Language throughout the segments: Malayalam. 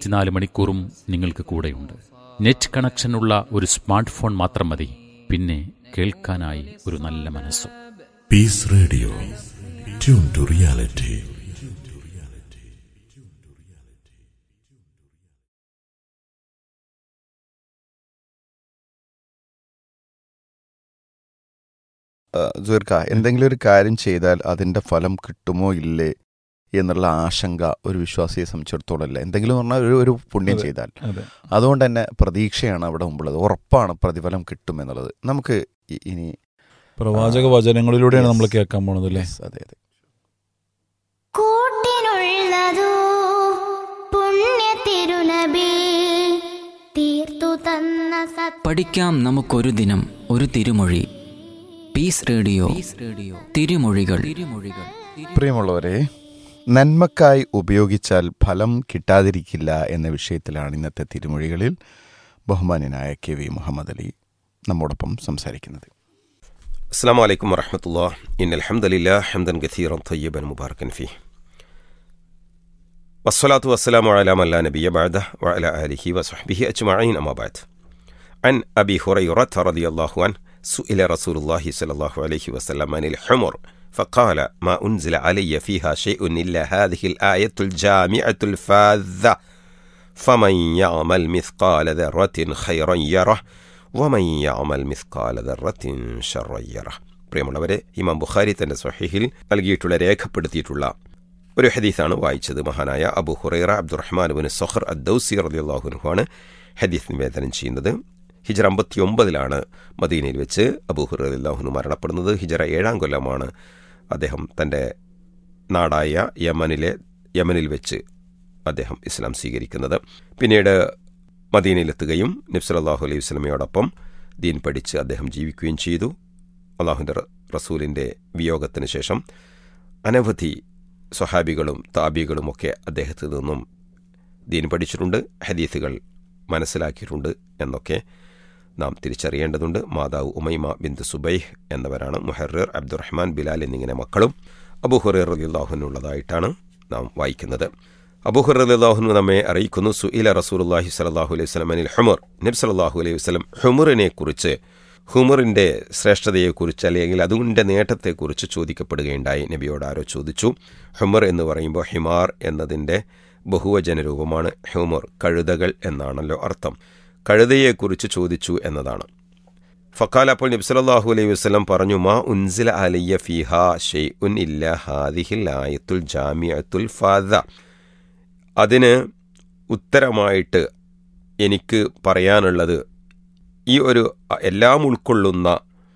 ഇരുപത്തിനാല് മണിക്കൂറും നിങ്ങൾക്ക് കൂടെയുണ്ട് നെറ്റ് കണക്ഷനുള്ള ഒരു സ്മാർട്ട് ഫോൺ മാത്രം മതി പിന്നെ കേൾക്കാനായി ഒരു നല്ല മനസ്സും Peace Radio. Tune to reality. സുഹൃക്ക എന്തെങ്കിലും ഒരു കാര്യം ചെയ്താൽ അതിന്റെ ഫലം കിട്ടുമോ ഇല്ലേ എന്നുള്ള ആശങ്ക ഒരു വിശ്വാസിയെ സംബന്ധിച്ചിടത്തോളം അല്ല എന്തെങ്കിലും പറഞ്ഞാൽ ഒരു ഒരു പുണ്യം അതെ. ചെയ്താൽ അതെ അതുകൊണ്ട് തന്നെ പ്രതീക്ഷയാണ് അവിടെ മുമ്പുള്ളത് ഉറപ്പാണ് പ്രതിഫലം കിട്ടും എന്നുള്ളത് നമുക്ക് ഇ- ഇനി പ്രവാചക വചനങ്ങളിലൂടെയാണ് Yes. നമ്മൾ കേൾക്കാൻ പോണത് അല്ലേ Yes, അതെ അതെ കൂട്ടിനുള്ളതോ പുണ്യ തിരുനബി തീർത്തു തന്ന സത് പഠിക്കാം നമുക്കൊരു ദിനം ഒരു തിരുമൊഴി പീസ് റേഡിയോ റേഡിയോ തിരുമൊഴികൾ തിരുമൊഴികൾ പ്രിയമുള്ളവരെ നന്മക്കായി ഉപയോഗിച്ചാൽ ഫലം കിട്ടാതിരിക്കില്ല എന്ന വിഷയത്തിലാണ് ഇന്നത്തെ തിരുമൊഴികളിൽ ബഹുമാന്യനായ കെ വി മുഹമ്മദ് അലി നമ്മോടൊപ്പം സംസാരിക്കുന്നത് السلام عليكم ورحمة الله إن الحمد لله حمدا كثيرا طيبا مباركا فيه والصلاة والسلام على من لا نبي بعده وعلى آله وصحبه أجمعين أما بعد عن أبي هريرة رضي الله عنه سئل رسول الله صلى الله عليه وسلم عن الحمر فقال ما أنزل علي فيها شيء إلا هذه الآية الجامعة الفاذة فمن يعمل مثقال ذرة خيرا يره വമൻ യഅമൽ മിസ്കാല ദർറത്തിൻ ശർറൻ യറഹ് പ്രിയമുള്ളവരെ ഇമാം ബുഖാരി തന്റെ സ്വഹീഹിൽ നൽകിയിട്ടുള്ള രേഖപ്പെടുത്തിയിട്ടുള്ള ഒരു ഹദീസാണ് വായിച്ചത് മഹാനായ അബു ഹുറൈറ അബ്ദുറഹ്മാൻ ബിൻ സൊഹർ അദ്ദൌസി റളിയല്ലാഹുനുമാണ് ഹദീസ് നിവേദനം ചെയ്യുന്നത് ഹിജറ അമ്പത്തി ഒമ്പതിലാണ് മദീനയിൽ വെച്ച് അബു ഹുറൈറ അള്ളാഹുനു മരണപ്പെടുന്നത് ഹിജറ ഏഴാം കൊല്ലമാണ് അദ്ദേഹം തൻ്റെ നാടായ യമനിലെ യമനിൽ വെച്ച് അദ്ദേഹം ഇസ്ലാം സ്വീകരിക്കുന്നത് പിന്നീട് മദീനയിലെത്തുകയും നബ്സലാഹു അലൈഹി വസ്ലമയോടൊപ്പം ദീൻ പഠിച്ച് അദ്ദേഹം ജീവിക്കുകയും ചെയ്തു അള്ളാഹുൻ്റെ റസൂലിൻ്റെ വിയോഗത്തിന് ശേഷം അനവധി സ്വഹാബികളും താബികളുമൊക്കെ അദ്ദേഹത്തിൽ നിന്നും ദീൻ പഠിച്ചിട്ടുണ്ട് ഹദീസുകൾ മനസ്സിലാക്കിയിട്ടുണ്ട് എന്നൊക്കെ നാം തിരിച്ചറിയേണ്ടതുണ്ട് മാതാവ് ഉമൈമ ബിന്ദു സുബൈഹ് എന്നവരാണ് മുഹറർ അബ്ദുറഹ്മാൻ ബിലാൽ എന്നിങ്ങനെ മക്കളും അബുഹുറർ റലിള്ളാഹുനുള്ളതായിട്ടാണ് നാം വായിക്കുന്നത് അബൂഹുർ റളിയല്ലാഹു നമ്മെ അറിയിക്കുന്നു സുഇല റസൂലുള്ളാഹി സ്വല്ലല്ലാഹു അലൈഹി വസല്ലം അനിൽ ഹുമർ നബി സല്ലല്ലാഹു അലൈഹി വസല്ലം ഹുമറിനെ കുറിച്ച് ഹുമറിന്റെ ശ്രേഷ്ഠതയെക്കുറിച്ച് അല്ലെങ്കിൽ അതുകൊണ്ട് നേട്ടത്തെക്കുറിച്ച് ചോദിക്കപ്പെടുകയുണ്ടായി നബിയോട് ആരോ ചോദിച്ചു ഹുമർ എന്ന് പറയുമ്പോൾ ഹിമാർ എന്നതിൻ്റെ ബഹുവചന രൂപമാണ് ഹ്യൂമർ കഴുതകൾ എന്നാണല്ലോ അർത്ഥം കഴുതയെക്കുറിച്ച് ചോദിച്ചു എന്നതാണ് ഫക്കാൽ അപ്പോൾ നബി സല്ലല്ലാഹു അലൈഹി വസല്ലം പറഞ്ഞു മാ ഉൻസില അലയ്യ ഫിഹ ഷെയ്ഉൻ ഇല്ല ഹാദിഹിൽ ആയത്തുൽ ജാമിയത്തുൽ ഫാദ അതിന് ഉത്തരമായിട്ട് എനിക്ക് പറയാനുള്ളത് ഈ ഒരു എല്ലാം ഉൾക്കൊള്ളുന്ന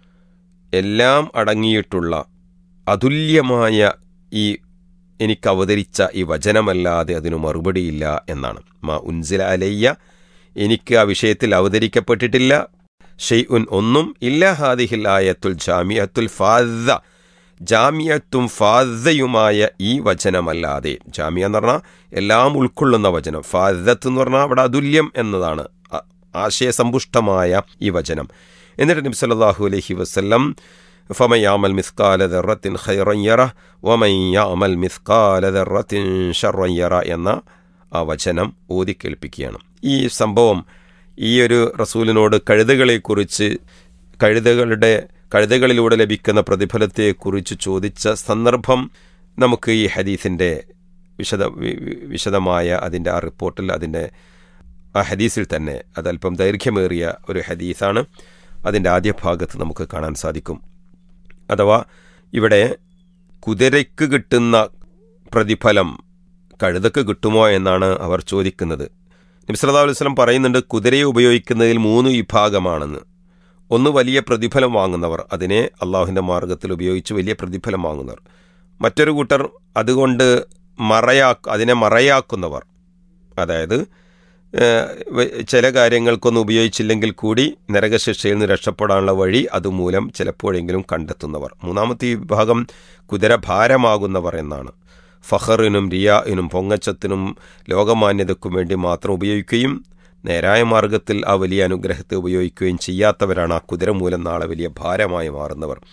എല്ലാം അടങ്ങിയിട്ടുള്ള അതുല്യമായ ഈ എനിക്ക് അവതരിച്ച ഈ വചനമല്ലാതെ അതിനു മറുപടിയില്ല എന്നാണ് മാ ഉൻസില അലയ്യ എനിക്ക് ആ വിഷയത്തിൽ അവതരിക്കപ്പെട്ടിട്ടില്ല ഷെയ് ഉൻ ഒന്നും ഇല്ല ഹാദിഹിൽ ആയത്തുൽ ജാമിയത്തുൽ ഫാദ ജാമിയത്തും ഫാദയുമായ ഈ വചനമല്ലാതെ ജാമിയ എന്ന് പറഞ്ഞാൽ എല്ലാം ഉൾക്കൊള്ളുന്ന വചനം ഫാദത്ത് എന്ന് പറഞ്ഞാൽ അവിടെ അതുല്യം എന്നതാണ് ആ- ആശയസമ്പുഷ്ടമായ ഈ വചനം എന്നിട്ട് നബി സല്ലല്ലാഹു അലൈഹി വസല്ലം فمن يعمل مثقال ذرة خيرا يره ومن يعمل مثقال ذرة شرا يره എന്ന ആ വചനം ഓതിക്കേൽപ്പിക്കുകയാണ് ഈ സംഭവം ഈ ഒരു റസൂലിനോട് കഴുതകളെക്കുറിച്ച് കഴുതകളുടെ കഴുതകളിലൂടെ ലഭിക്കുന്ന പ്രതിഫലത്തെക്കുറിച്ച് ചോദിച്ച സന്ദർഭം നമുക്ക് ഈ ഹദീസിൻ്റെ വിശദ വി- വി- വിശദമായ അതിൻ്റെ ആ റിപ്പോർട്ടിൽ അതിൻ്റെ ആ ഹദീസിൽ തന്നെ അതല്പം ദൈർഘ്യമേറിയ ഒരു ഹദീസാണ് അതിൻ്റെ ആദ്യ ഭാഗത്ത് നമുക്ക് കാണാൻ സാധിക്കും അഥവാ ഇവിടെ കുതിരയ്ക്ക് കിട്ടുന്ന പ്രതിഫലം കഴുതക്ക് കിട്ടുമോ എന്നാണ് അവർ ചോദിക്കുന്നത് നബ്സല്ലാ അലൈഹി വസല്ലം പറയുന്നുണ്ട് കുതിരയെ ഉപയോഗിക്കുന്നതിൽ മൂന്ന് വിഭാഗമാണെന്ന് ഒന്ന് വലിയ പ്രതിഫലം വാങ്ങുന്നവർ അതിനെ അള്ളാഹുവിൻ്റെ മാർഗത്തിൽ ഉപയോഗിച്ച് വലിയ പ്രതിഫലം വാങ്ങുന്നവർ മറ്റൊരു കൂട്ടർ അതുകൊണ്ട് മറയാ അതിനെ മറയാക്കുന്നവർ അതായത് ഏഹ്, വ- ചില കാര്യങ്ങൾക്കൊന്നും ഉപയോഗിച്ചില്ലെങ്കിൽ കൂടി നരകശിക്ഷയിൽ നിന്ന് രക്ഷപ്പെടാനുള്ള വഴി അതുമൂലം ചിലപ്പോഴെങ്കിലും കണ്ടെത്തുന്നവർ മൂന്നാമത്തെ വിഭാഗം കുതിര ഭാരമാകുന്നവർ എന്നാണ് ഫഹറിനും റിയാഇനും പൊങ്ങച്ചത്തിനും ലോകമാന്യതയ്ക്കും വേണ്ടി മാത്രം ഉപയോഗിക്കുകയും നേരായ മാർഗത്തിൽ ആ വലിയ അനുഗ്രഹത്തെ ഉപയോഗിക്കുകയും ചെയ്യാത്തവരാണ് ആ കുതിര മൂലം നാളെ വലിയ ഭാരമായി മാറുന്നവർ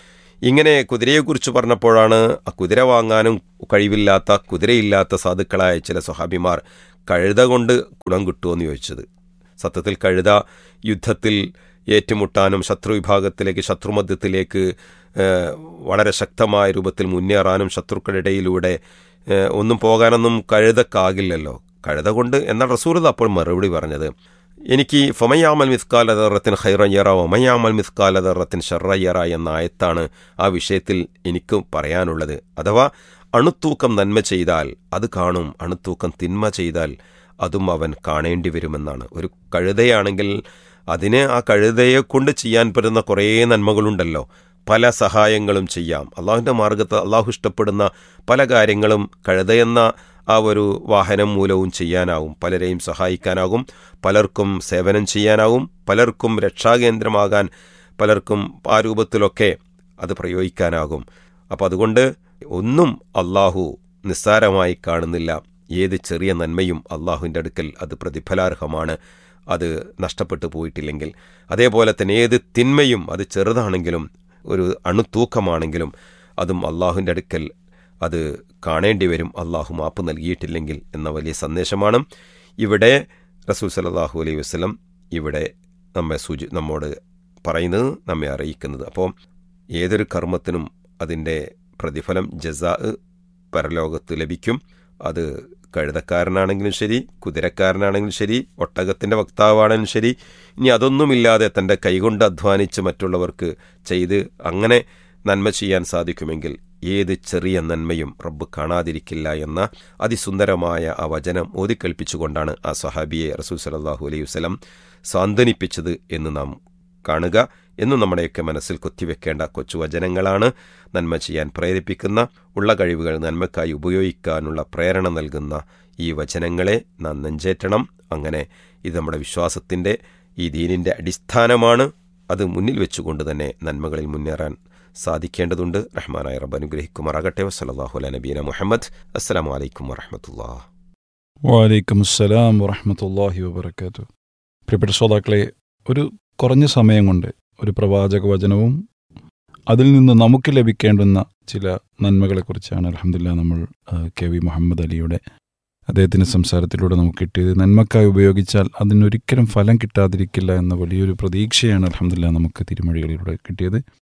ഇങ്ങനെ കുതിരയെക്കുറിച്ച് പറഞ്ഞപ്പോഴാണ് ആ കുതിര വാങ്ങാനും കഴിവില്ലാത്ത കുതിരയില്ലാത്ത സാധുക്കളായ ചില സ്വഹാബിമാർ കഴുത കൊണ്ട് ഗുണം കിട്ടുമെന്ന് ചോദിച്ചത് സത്യത്തിൽ കഴുത യുദ്ധത്തിൽ ഏറ്റുമുട്ടാനും ശത്രു വിഭാഗത്തിലേക്ക് ശത്രുമധ്യത്തിലേക്ക് ഏഹ്, വളരെ ശക്തമായ രൂപത്തിൽ മുന്നേറാനും ശത്രുക്കളുടെ ഇടയിലൂടെ ഏഹ്, ഒന്നും പോകാനൊന്നും കഴുതക്കാകില്ലല്ലോ കഴുത കൊണ്ട് എന്നാൽ റസൂലത് അപ്പോൾ മറുപടി പറഞ്ഞത് എനിക്ക് ഫമയാമൽ മിസ്കാലതറത്തിൻ ഹൈറയ്യറ ഒമയാമൽ മിസ്കാലതറത്തിൻ ഷർറയ്യറ എന്ന ആയത്താണ് ആ വിഷയത്തിൽ എനിക്ക് പറയാനുള്ളത് അഥവാ അണുത്തൂക്കം നന്മ ചെയ്താൽ അത് കാണും അണുത്തൂക്കം തിന്മ ചെയ്താൽ അതും അവൻ കാണേണ്ടി വരുമെന്നാണ് ഒരു കഴുതയാണെങ്കിൽ അതിന് ആ കഴുതയെ കൊണ്ട് ചെയ്യാൻ പറ്റുന്ന കുറേ നന്മകളുണ്ടല്ലോ പല സഹായങ്ങളും ചെയ്യാം അള്ളാഹുവിൻ്റെ മാർഗത്ത് അള്ളാഹു ഇഷ്ടപ്പെടുന്ന പല കാര്യങ്ങളും കഴുതയെന്ന ആ ഒരു വാഹനം മൂലവും ചെയ്യാനാവും പലരെയും സഹായിക്കാനാകും പലർക്കും സേവനം ചെയ്യാനാവും പലർക്കും രക്ഷാകേന്ദ്രമാകാൻ പലർക്കും ആ രൂപത്തിലൊക്കെ അത് പ്രയോഗിക്കാനാകും അപ്പോൾ അതുകൊണ്ട് ഒന്നും അള്ളാഹു നിസ്സാരമായി കാണുന്നില്ല ഏത് ചെറിയ നന്മയും അള്ളാഹുവിൻ്റെ അടുക്കൽ അത് പ്രതിഫലാർഹമാണ് അത് നഷ്ടപ്പെട്ടു പോയിട്ടില്ലെങ്കിൽ അതേപോലെ തന്നെ ഏത് തിന്മയും അത് ചെറുതാണെങ്കിലും ഒരു അണുത്തൂക്കമാണെങ്കിലും അതും അള്ളാഹുവിൻ്റെ അടുക്കൽ അത് കാണേണ്ടി വരും അള്ളാഹു മാപ്പ് നൽകിയിട്ടില്ലെങ്കിൽ എന്ന വലിയ സന്ദേശമാണ് ഇവിടെ റസൂൽ സലാഹു അലൈഹി വസ്ലം ഇവിടെ നമ്മെ സൂചി നമ്മോട് പറയുന്നത് നമ്മെ അറിയിക്കുന്നത് അപ്പോൾ ഏതൊരു കർമ്മത്തിനും അതിൻ്റെ പ്രതിഫലം ജസാ പരലോകത്ത് ലഭിക്കും അത് കഴുതക്കാരനാണെങ്കിലും ശരി കുതിരക്കാരനാണെങ്കിലും ശരി ഒട്ടകത്തിൻ്റെ വക്താവാണെങ്കിലും ശരി ഇനി അതൊന്നുമില്ലാതെ തൻ്റെ കൈകൊണ്ട് അധ്വാനിച്ച് മറ്റുള്ളവർക്ക് ചെയ്ത് അങ്ങനെ നന്മ ചെയ്യാൻ സാധിക്കുമെങ്കിൽ ഏത് ചെറിയ നന്മയും റബ്ബ് കാണാതിരിക്കില്ല എന്ന അതിസുന്ദരമായ ആ വചനം ഓതിക്കൽപ്പിച്ചുകൊണ്ടാണ് ആ സഹാബിയെ റസൂൽ സലാഹു അലൈഹി വസ്ലം സാന്ത്വനിപ്പിച്ചത് എന്ന് നാം കാണുക എന്നും നമ്മുടെയൊക്കെ മനസ്സിൽ കൊത്തിവെക്കേണ്ട കൊച്ചു വചനങ്ങളാണ് നന്മ ചെയ്യാൻ പ്രേരിപ്പിക്കുന്ന ഉള്ള കഴിവുകൾ നന്മക്കായി ഉപയോഗിക്കാനുള്ള പ്രേരണ നൽകുന്ന ഈ വചനങ്ങളെ നാം നെഞ്ചേറ്റണം അങ്ങനെ ഇത് നമ്മുടെ വിശ്വാസത്തിൻ്റെ ഈ ദീനിൻ്റെ അടിസ്ഥാനമാണ് അത് മുന്നിൽ വെച്ചുകൊണ്ട് തന്നെ നന്മകളിൽ മുന്നേറാൻ സാധിക്കേണ്ടതുണ്ട് റഹ്മാനായ റബ്ബ് അനുഗ്രഹിക്കുമാറാകട്ടെ വസ്സലാഹു അല നബീന മുഹമ്മദ് അസ്സലാമു അലൈക്കും വറഹമത്തുല്ലാ വാലൈക്കും അസ്സലാം വറഹമത്തല്ലാഹി വബർക്കാത്തു പ്രിയപ്പെട്ട ശ്രോതാക്കളെ ഒരു കുറഞ്ഞ സമയം കൊണ്ട് ഒരു പ്രവാചക വചനവും അതിൽ നിന്ന് നമുക്ക് ലഭിക്കേണ്ടുന്ന ചില നന്മകളെക്കുറിച്ചാണ് അലഹമില്ല നമ്മൾ ആ, കെ വി മുഹമ്മദ് അലിയുടെ അദ്ദേഹത്തിൻ്റെ സംസാരത്തിലൂടെ നമുക്ക് കിട്ടിയത് നന്മക്കായി ഉപയോഗിച്ചാൽ അതിനൊരിക്കലും ഫലം കിട്ടാതിരിക്കില്ല എന്ന വലിയൊരു പ്രതീക്ഷയാണ് അലഹമില്ല നമുക്ക് തിരുമൊഴികളിലൂടെ കിട്ടിയത്